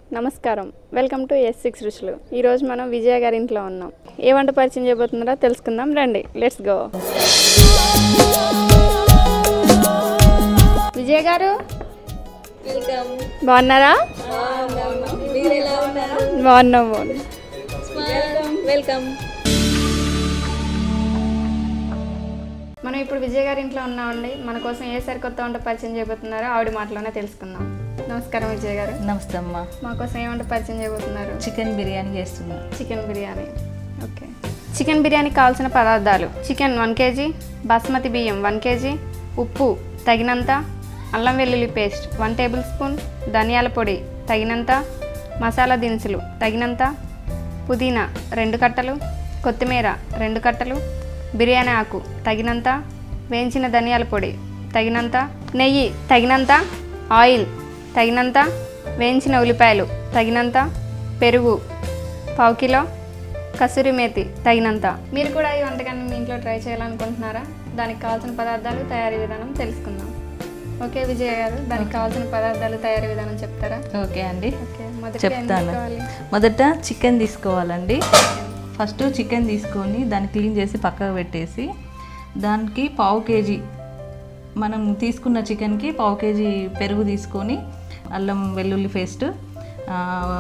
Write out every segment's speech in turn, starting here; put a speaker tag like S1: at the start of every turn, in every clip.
S1: నమస్కారం welcome to yes six రుచులు ఈరోజు మనం విజయ గారి ఇంట్లో ఉన్నాం ఏ వంట పరిచయం చేయబోతున్నారో తెలుసుకుందాం రండి లెట్స్ గో విజయ గారు
S2: వెల్కమ్
S1: బాగున్నారా
S2: మీరు ఎలా ఉన్నారు
S1: బాగున్నాం బాగున్నాం
S2: వెల్కమ్ వెల్కమ్
S1: మనం ఇప్పుడు విజయ గారి ఇంట్లో ఉన్నామండి మన కోసం ఏ సరికొత్త వంట పరిచయం చేయబోతున్నారో ఆవిడ మాటలోనే తెలుసుకుందాం నమస్కారం విజయ గారు
S3: నమస్తే అమ్మ
S1: మా కోసం ఏ వంట పరిచయం చేయబోతున్నారు
S3: చికెన్ బిర్యానీ చేస్తున్నా
S1: చికెన్ బిర్యానీ ఓకే చికెన్ బిర్యానీకి కావాల్సిన పదార్థాలు చికెన్ వన్ కేజీ బాస్మతి బియ్యం వన్ కేజీ ఉప్పు తగినంత అల్లం వెల్లుల్లి పేస్ట్ వన్ టేబుల్ స్పూన్ ధనియాల పొడి తగినంత మసాలా దినుసులు తగినంత పుదీనా రెండు కట్టలు కొత్తిమీర రెండు కట్టలు బిర్యానీ ఆకు తగినంత వేయించిన ధనియాల పొడి తగినంత నెయ్యి తగినంత ఆయిల్ తగినంత వేయించిన ఉల్లిపాయలు తగినంత పెరుగు పావు కిలో కసూరి మేతి తగినంత మీరు కూడా ఈ వంటకాన్ని మీ ఇంట్లో ట్రై చేయాలనుకుంటున్నారా దానికి కావాల్సిన పదార్థాలు తయారీ విధానం తెలుసుకుందాం ఓకే విజయ గారు దానికి కావాల్సిన పదార్థాలు తయారీ విధానం చెప్తారా
S3: ఓకే అండి
S1: ఓకే మొదటిగా ఏం
S3: చెప్తాను
S1: తీసుకోవాలి
S3: మొదట చికెన్ తీసుకోవాలండి ఫస్ట్ చికెన్ తీసుకొని దాన్ని క్లీన్ చేసి పక్కకు పెట్టేసి దానికి పావు కేజీ మనం తీసుకున్న చికెన్కి పావు కేజీ పెరుగు తీసుకొని అల్లం వెల్లుల్లి పేస్ట్ ఆ,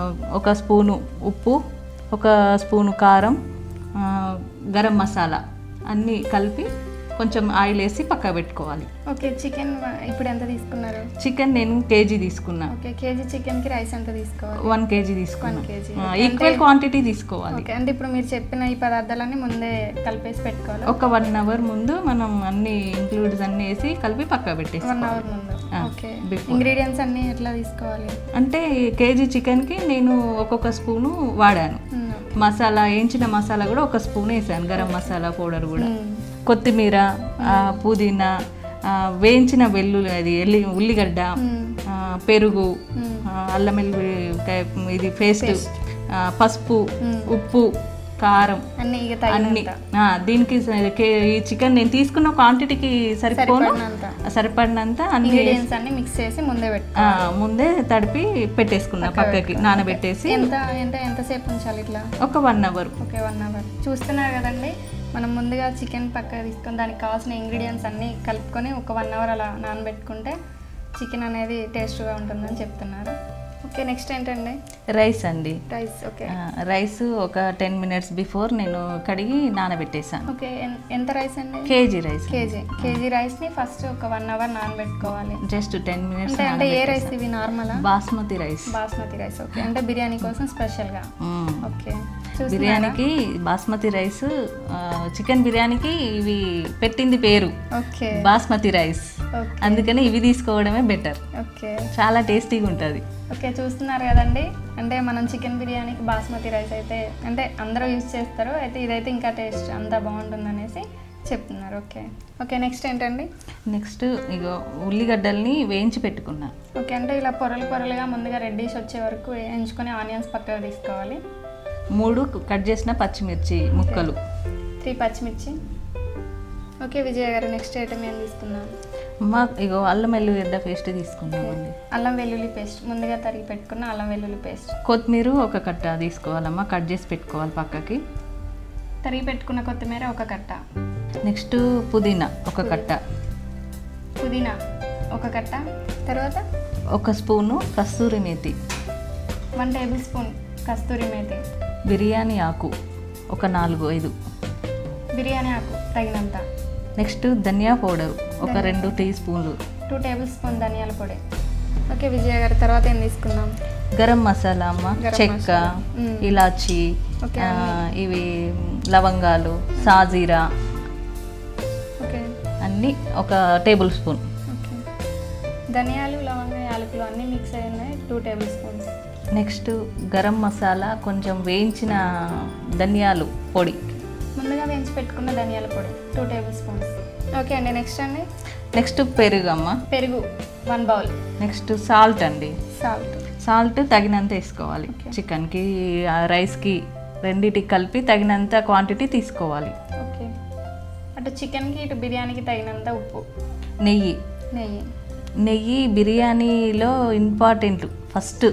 S3: ఒక స్పూను ఉప్పు ఒక స్పూను కారం ఆ, గరం మసాలా అన్నీ కలిపి కొంచెం ఆయిల్ వేసి పక్కకు పెట్టుకోవాలి
S1: ఓకే చికెన్ ఇప్పుడు ఎంత తీసుకున్నారు
S3: చికెన్ నేను కేజీ తీసుకున్నా
S1: ఓకే కేజీ చికెన్కి రైస్ ఎంత తీసుకోవాలి
S3: వన్ కేజీ తీసుకున్నా
S1: వన్ కేజీ
S3: ఈక్వల్ క్వాంటిటీ తీసుకోవాలి
S1: ఓకే అంటే ఇప్పుడు మీరు చెప్పిన ఈ పదార్థాలన్నీ ముందే కలిపేసి పెట్టుకోవాలి
S3: ఒక వన్ అవర్ ముందు మనం అన్ని ఇంక్లూడ్స్ అన్ని వేసి కలిపి పక్క
S1: వన్
S3: పెట్టేసుకోవాలి
S1: అవర్ ముందు
S3: ఆ,
S1: ఓకే
S3: before.
S1: ఇంగ్రీడియంట్స్ అన్నీ ఎట్లా తీసుకోవాలి
S3: అంటే కేజీ చికెన్కి నేను ఒక్కొక్క స్పూను వాడాను
S1: మ్మ్.
S3: మసాలా వేయించిన మసాలా కూడా ఒక స్పూన్ వేసాను గరం మసాలా పౌడర్ కూడా
S1: మ్మ్.
S3: కొత్తిమీర ఆ, పుదీనా ఆ, వేయించిన వెల్లుల్లి అది ఎల్లి ఉల్లిగడ్డ
S1: మ్మ్.
S3: ఆ, పెరుగు
S1: మ్మ్.
S3: ఆ, అల్లం వెల్లుల్లి ఇది పేస్ట్ పసుపు ఉప్పు కారం
S1: అన్నీ ఇక
S3: అన్ని
S1: తగినంత
S3: ఆ, దీనికి స- కే- ఈ చికెన్ నేను తీసుకున్న క్వాంటిటీకి సరిపోను
S1: సరిపడినంత
S3: సరిపడినంత అన్ని
S1: ఇంగ్రీడియంట్స్ అన్ని మిక్స్ చేసి ముందే పెట్టు
S3: ఆ, ముందే తడిపి పెట్టేసుకున్నా పక్కకి నానబెట్టేసి
S1: ఎంత ఎంత ఎంతసేపు ఉంచాలి ఇట్లా
S3: ఒక one hour
S1: okay one hour చూస్తున్నారు కదండి మనం ముందుగా చికెన్ పక్క తీసుకొని దానికి కావాల్సిన ఇంగ్రీడియంట్స్ అన్నీ కలుపుకొని ఒక వన్ అవర్ అలా నానబెట్టుకుంటే చికెన్ అనేది టేస్ట్గా ఉంటుందని చెప్తున్నారు ఓకే నెక్స్ట్ ఏంటండి
S3: రైస్ అండి
S1: రైస్ ఓకే
S3: ఆ, రైస్ ఒక టెన్ మినిట్స్ బిఫోర్ నేను కడిగి నానబెట్టేసాను
S1: ఓకే ఎన్- ఎంత రైస్ అండి
S3: కేజీ రైస్
S1: కేజీ కేజీ రైస్ని ఫస్ట్ ఒక వన్ అవర్ నానబెట్టుకోవాలి
S3: జస్ట్ టెన్ మినిట్స్
S1: అంటే అంటే ఏ రైస్ ఇవి నార్మలా
S3: basmati rice
S1: basmati rice okay అంటే బిర్యానీ కోసం స్పెషల్గా
S3: మ్మ్.
S1: ఓకే చూస్తున్నారా?
S3: బిర్యానీకి బాస్మతి రైస్ ఆ, చికెన్ బిర్యానీకి ఇవి పెట్టింది పేరు
S1: ఓకే
S3: బాస్మతి రైస్
S1: ఓకే
S3: అందుకని ఇవి తీసుకోవడమే బెటర్
S1: ఓకే
S3: చాలా టేస్టీగా ఉంటుంది
S1: ఓకే చూస్తున్నారు కదండి అంటే మనం చికెన్ బిర్యానీకి బాస్మతి రైస్ అయితే అంటే అందరూ యూజ్ చేస్తారు అయితే ఇదైతే ఇంకా టేస్ట్ అంతా బాగుంటుంది అనేసి చెప్తున్నారు ఓకే ఓకే నెక్స్ట్ ఏంటండి
S3: నెక్స్ట్ ఇగో ఉల్లిగడ్డల్ని వేయించి పెట్టుకున్నా
S1: ఓకే అంటే ఇలా పొరలు పొరలుగా ముందుగా రెడ్డిష్ వచ్చే వరకు వేయించుకొని ఆనియన్స్ పక్కగా తీసుకోవాలి
S3: మూడు కట్ చేసిన పచ్చిమిర్చి ముక్కలు
S1: త్రీ పచ్చిమిర్చి ఓకే విజయ గారు నెక్స్ట్ ఐటమ్ ఏం తీసుకున్నాం
S3: మా ఇగో అల్లం వెల్లుగడ్డ పేస్ట్ తీసుకున్నామండి
S1: అల్లం వెల్లుల్లి పేస్ట్ ముందుగా తరిగి పెట్టుకున్న అల్లం వెల్లుల్లి పేస్ట్
S3: కొత్తిమీర ఒక కట్ట తీసుకోవాలమ్మా కట్ చేసి పెట్టుకోవాలి పక్కకి
S1: తరిగి పెట్టుకున్న కొత్తిమీర ఒక కట్ట
S3: నెక్స్ట్ పుదీనా ఒక కట్ట
S1: పుదీనా ఒక కట్ట తర్వాత
S3: ఒక స్పూను కస్తూరి మేతి
S1: వన్ టేబుల్ స్పూన్ కస్తూరి మేతి
S3: బిర్యానీ ఆకు ఒక నాలుగు ఐదు
S1: బిర్యానీ ఆకు తగినంత
S3: నెక్స్ట్ ధనియా పౌడర్ ఒక రెండు టీ స్పూన్లు
S1: టూ టేబుల్ స్పూన్ ధనియాల పొడి ఓకే విజయ గారు తర్వాత ఏం తీసుకుందాం
S3: గరం మసాలా అమ్మ
S1: గరం
S3: చెక్క
S1: మసాలా. మ్మ్.
S3: ఇలాచి
S1: ఓకే,
S3: ఆ, ఇవి లవంగాలు సాజీరా
S1: ఓకే
S3: అన్నీ ఒక టేబుల్ స్పూన్
S1: ఓకే ధనియాలు లవంగ యాలకులు అన్నీ మిక్స్ అయి ఉన్నాయి two tablespoons
S3: next garam masala కొంచెం వేయించిన ధనియాలు పొడి
S1: ముందుగా వేయించి పెట్టుకున్న ధనియాల పొడి టూ టేబుల్ స్పూన్స్ ఓకే అండి నెక్స్ట్ అండి
S3: నెక్స్ట్ పెరుగు అమ్మ
S1: పెరుగు వన్ బౌల్
S3: నెక్స్ట్ సాల్ట్ అండి
S1: సాల్ట్
S3: సాల్ట్ తగినంత వేసుకోవాలి చికెన్కి ఆ, రైస్కి రెండిటికి కలిపి తగినంత క్వాంటిటీ తీసుకోవాలి
S1: ఓకే అటు చికెన్కి ఇటు బిర్యానీకి తగినంత ఉప్పు
S3: నెయ్యి
S1: నెయ్యి
S3: నెయ్యి బిర్యానీలో ఇంపార్టెంట్ ఫస్ట్
S1: ఓకే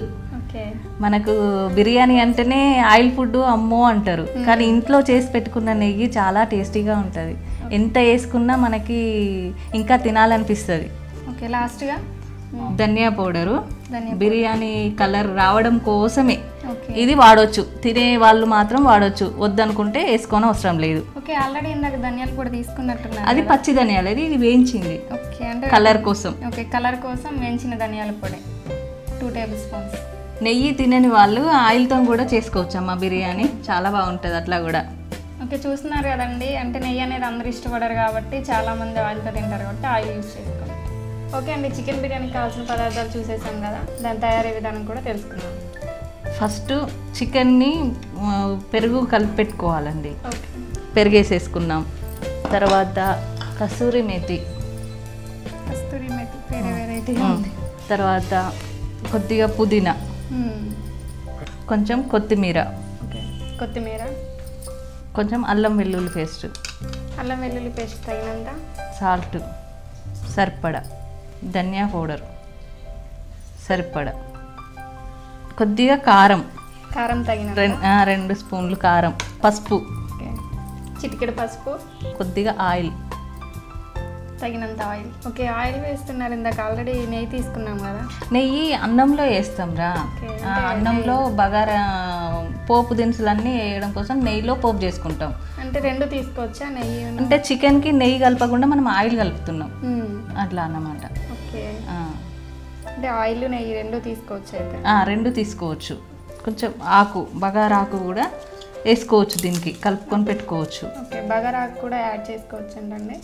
S1: ఓకే
S3: మనకు బిర్యానీ అంటేనే ఆయిల్ ఫుడ్ అమ్మో అంటారు కానీ ఇంట్లో చేసి పెట్టుకున్న నెయ్యి చాలా టేస్టీగా ఉంటుంది ఎంత వేసుకున్నా మనకి ఇంకా తినాలనిపిస్తుంది
S1: ఓకే లాస్ట్గా
S3: ధనియా పౌడరు
S1: ధనియా
S3: బిర్యానీ కలర్ రావడం కోసమే
S1: ఓకే
S3: ఇది వాడొచ్చు తినే వాళ్ళు మాత్రం వాడొచ్చు వద్దనుకుంటే వేసుకోని అవసరం లేదు
S1: ఓకే ఆల్రెడీ ఇందాక ధనియాలు కూడా తీసుకున్నట్టున్నారు
S3: అది పచ్చి ధనియాలు అది ఇది వేయించింది
S1: ఓకే అంటే
S3: కలర్ కోసం
S1: ఓకే కలర్ కోసం వేయించిన ధనియాల పొడి టూ టేబుల్ స్పూన్స్
S3: నెయ్యి తినని వాళ్ళు ఆయిల్తో కూడా చేసుకోవచ్చు అమ్మ బిర్యానీ చాలా బాగుంటుంది అట్లా కూడా
S1: ఓకే చూస్తున్నారు కదండి అంటే నెయ్యి అనేది అందరూ ఇష్టపడరు కాబట్టి చాలా మంది ఆయిల్తో తింటారు కాబట్టి ఆయిల్ యూస్ చేసుకోండి ఓకే అండి చికెన్ బిర్యానీకి కావాల్సిన పదార్థాలు చూసేసాం కదా దాని తయారీ విధానం కూడా తెలుసుకుందాం
S3: ఫస్ట్ చికెన్ని ఆ, పెరుగు కలిపి పెట్టుకోవాలండి
S1: ఓకే
S3: పెరిగేసేసుకున్నాం తర్వాత కసూరి మేతి
S1: కస్తూరి మెతి వేరే వెరైటీ ఉంది
S3: తర్వాత కొద్దిగా పుదీనా
S1: మ్మ్.
S3: కొంచెం కొత్తిమీర
S1: ఓకే కొత్తిమీర
S3: కొంచెం అల్లం వెల్లుల్లి పేస్ట్
S1: అల్లం వెల్లుల్లి పేస్ట్ తగినంత
S3: సాల్ట్ సరిపడ ధనియా పౌడర్ సరిపడ కొద్దిగా కారం
S1: కారం తగినంత
S3: రెం- ఆ, రెండు స్పూన్లు కారం పసుపు
S1: ఓకే చిటికెడు పసుపు
S3: కొద్దిగా ఆయిల్
S1: తగినంత ఆయిల్ ఓకే ఆయిల్ వేస్తున్నారు ఇందాక ఆల్రెడీ నెయ్యి తీసుకున్నాం కదా
S3: నెయ్యి అన్నంలో వేస్తాం రా
S1: ఓకే,
S3: ఆ, అన్నంలో బగారా పోపు దినుసులన్నీ వేయడం కోసం నెయ్యిలో పోపు చేసుకుంటాం
S1: అంటే రెండు తీసుకోవచ్చా నెయ్యి ఉన్న-
S3: అంటే చికెన్కి నెయ్యి కలపకుండా మనం ఆయిల్ కలుపుతున్నాం
S1: మ్మ్.
S3: అట్లా అన్నమాట
S1: ఓకే
S3: ఆ.
S1: అంటే ఆయిల్ నెయ్యి రెండు తీసుకోవచ్చు అయితే
S3: ఆ, రెండు తీసుకోవచ్చు కొంచెం ఆకు బగారా ఆకు కూడా వేసుకోవచ్చు దీనికి కలుపుకొని పెట్టుకోవచ్చు
S1: ఓకే బగారాకు కూడా యాడ్ చేసుకోవచ్చు అండి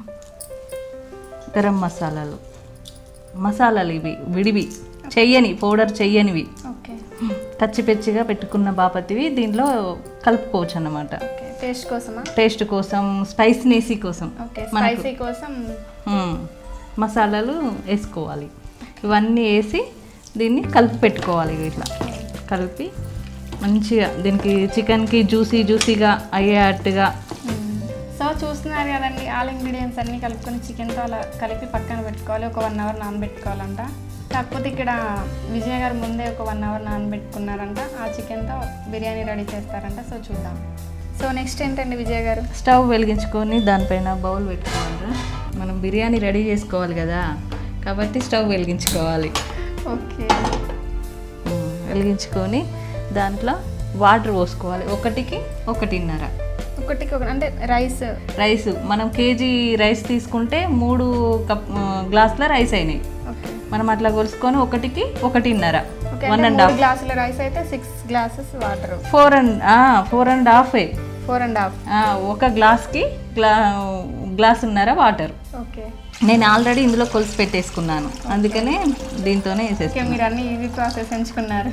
S3: గరం మసాలాలు మసాలాలు ఇవి విడివి చెయ్యని పౌడర్ చెయ్యనివి
S1: ఓకే
S3: కచ్చిపెచ్చిగా పెట్టుకున్న బాపతివి దీంట్లో కలుపుకోవచ్చు అన్నమాట
S1: ఓకే టేస్ట్ కోసమా
S3: టేస్ట్ కోసం స్పైసీనెసీ కోసం
S1: ఓకే
S3: మనకు-
S1: స్పైసీ కోసం
S3: మ్మ్. మసాలాలు వేసుకోవాలి ఇవన్నీ వేసి దీన్ని కలిపి పెట్టుకోవాలి ఇట్లా కలిపి మంచిగా దీనికి చికెన్కి జ్యూసీ జ్యూసీగా అయ్యేటట్టుగా
S1: సో చూస్తున్నారు కదండి ఆల్ ఇంగ్రీడియంట్స్ అన్నీ కలుపుకొని చికెన్తో అలా కలిపి పక్కన పెట్టుకోవాలి ఒక వన్ అవర్ నానబెట్టుకోవాలంట కాకపోతే ఇక్కడ విజయ్ గారు ముందే ఒక వన్ అవర్ నానబెట్టుకున్నారంట ఆ చికెన్తో బిర్యానీ రెడీ చేస్తారంట సో చూద్దాం సో నెక్స్ట్ ఏంటండి విజయ్ గారు
S3: స్టవ్ వెలిగించుకొని దానిపైన బౌల్ పెట్టుకోవాలి మనం బిర్యానీ రెడీ చేసుకోవాలి కదా కాబట్టి స్టవ్ వెలిగించుకోవాలి
S1: ఓకే
S3: మ్మ్. వెలిగించుకొని దాంట్లో వాటర్ పోసుకోవాలి ఒకటికి ఒకటిన్నర
S1: ఒకటికి ఒక అంటే రైస్
S3: రైస్ మనం కేజీ రైస్ తీసుకుంటే మూడు కప్ గ్లాసుల రైస్ అయినాయి
S1: ఓకే
S3: మనం అట్లా కొలుసుకొని ఒకటికి ఒకటిన్నర
S1: ఓకే
S3: వన్
S1: అంటే
S3: అండ్
S1: మూడు
S3: హాఫ్
S1: గ్లాసుల రైస్ అయితే six glasses water
S3: four and four and half
S1: four and half
S3: ఒక గ్లాస్కి గ్లా గ్లాసున్నర వాటర్
S1: ఓకే
S3: నేను ఆల్రెడీ ఇందులో కొలిసి పెట్టేసుకున్నాను అందుకనే దీంతోనే
S1: ఓకే
S3: వేసేస్తాను
S1: మీరు అన్ని ఈజీ ప్రాసెస్ ఎంచుకున్నారు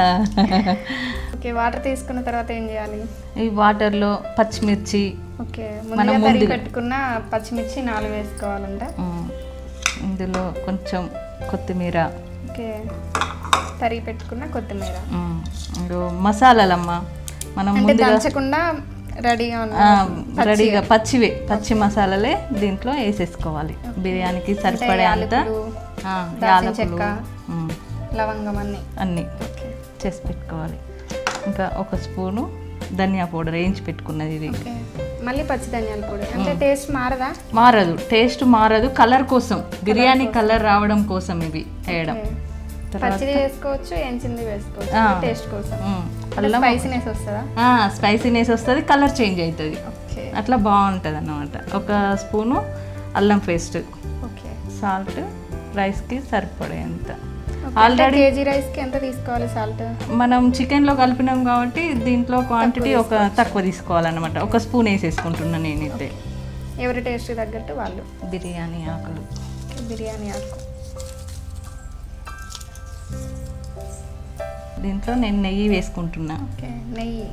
S1: ఓకే వాటర్ తీసుకున్న తర్వాత ఏం చేయాలి
S3: ఈ వాటర్లో పచ్చిమిర్చి
S1: ఓకే
S3: మనం
S1: ముందుగా తరిగి
S3: ముందుగా-
S1: పెట్టుకున్న పచ్చిమిర్చి నాలుగు వేసుకోవాలంట
S3: ఉమ్, ఇందులో కొంచెం కొత్తిమీర
S1: ఓకే తరిగి పెట్టుకున్న కొత్తిమీర
S3: ఉమ్, ఇంకో మసాలాలమ్మ మనం
S1: అంటే
S3: ముందుగా
S1: దంచకుండా రెడీగా ఉన్న
S3: ఆ, రెడీగా పచ్చివే పచ్చి మసాలాలే దీంట్లో వేసేసుకోవాలి బిర్యానీకి సరిపడే అంత
S1: యాలకులు,
S3: ఆ,
S1: దాల్చిన
S3: యాలకులు
S1: చెక్క.
S3: ఉమ్,
S1: లవంగం అన్ని
S3: అన్నీ
S1: ఓకే
S3: చేసి పెట్టుకోవాలి ఇంకా ఒక స్పూను ధనియా పౌడర్ వేయించి పెట్టుకున్నది ఇది
S1: ఓకే మళ్ళీ పచ్చి ధనియాల పొడి అంటే టేస్ట్ మారదా
S3: మారదు టేస్ట్ మారదు కలర్ కోసం బిర్యానీ కలర్ రావడం కోసం ఇవి వేయడం
S1: ఓకే. పచ్చిది వేసుకోవచ్చు ఎంచింది వేసుకోవచ్చు
S3: ఆ.
S1: టేస్ట్ కోసం
S3: ఉమ్, అల్లం
S1: స్పైసీనెస్ వస్తుందా
S3: స్పైసీనెస్ వస్తుంది కలర్ చేంజ్ అవుతుంది
S1: ఓకే
S3: అట్లా బాగుంటుంది అన్నమాట ఒక స్పూను అల్లం పేస్ట్
S1: ఓకే
S3: సాల్ట్ రైస్కి సరిపడేంత
S1: ఆల్రెడీ
S3: ఆల్రెడీ
S1: కేజీ రైస్కి ఎంత తీసుకోవాలి సాల్ట్
S3: మనం చికెన్లో కలిపినాం కాబట్టి దీంట్లో క్వాంటిటీ ఒక తక్కువ తీసుకోవాలన్నమాట ఒక స్పూన్ వేసేసుకుంటున్నాను నేనైతే
S1: ఎవరి టేస్ట్ తగ్గట్టు వాళ్ళు
S3: బిర్యానీ ఆకులు
S1: బిర్యానీ ఆకు
S3: దీంట్లో నేను నెయ్యి వేసుకుంటున్నా
S1: ఓకే నెయ్యి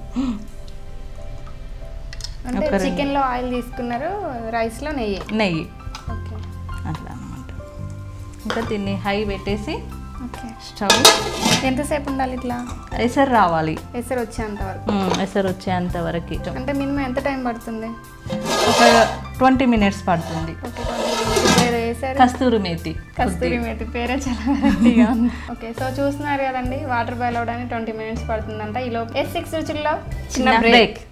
S1: అంటే
S3: ఒక రెండు.
S1: చికెన్లో ఆయిల్ తీసుకున్నారు రైస్లో నెయ్యి
S3: నెయ్యి
S1: ఓకే
S3: అట్లా అన్నమాట ఇంకా దీన్ని హై పెట్టేసి
S1: ఓకే
S3: స్టవ్
S1: ఎంతసేపు ఉండాలి ఇట్లా
S3: ఎసరు రావాలి
S1: ఎసరు వచ్చేంత వరకు
S3: ఉమ్, ఎసరు వచ్చేంత వరకు
S1: అంటే మినిమం ఎంత టైం పడుతుంది
S3: ఒక ట్వంటీ మినిట్స్ పడుతుంది
S1: ఓకే ఇప్పుడు ఏదో వేసారు
S3: కస్తూరి మేతి
S1: కస్తూరి మేతి పేరే చాలా వెరైటీగా ఉంది ఓకే సో చూస్తున్నారు కదండి వాటర్ బాయిల్ అవడానికి ట్వంటీ మినిట్స్ పడుతుందంట ఈ లోపు ఎస్ సిక్స్ రుచుల్లో చిన్న
S3: చిన్న
S1: బ్రేక్
S3: బ్రేక్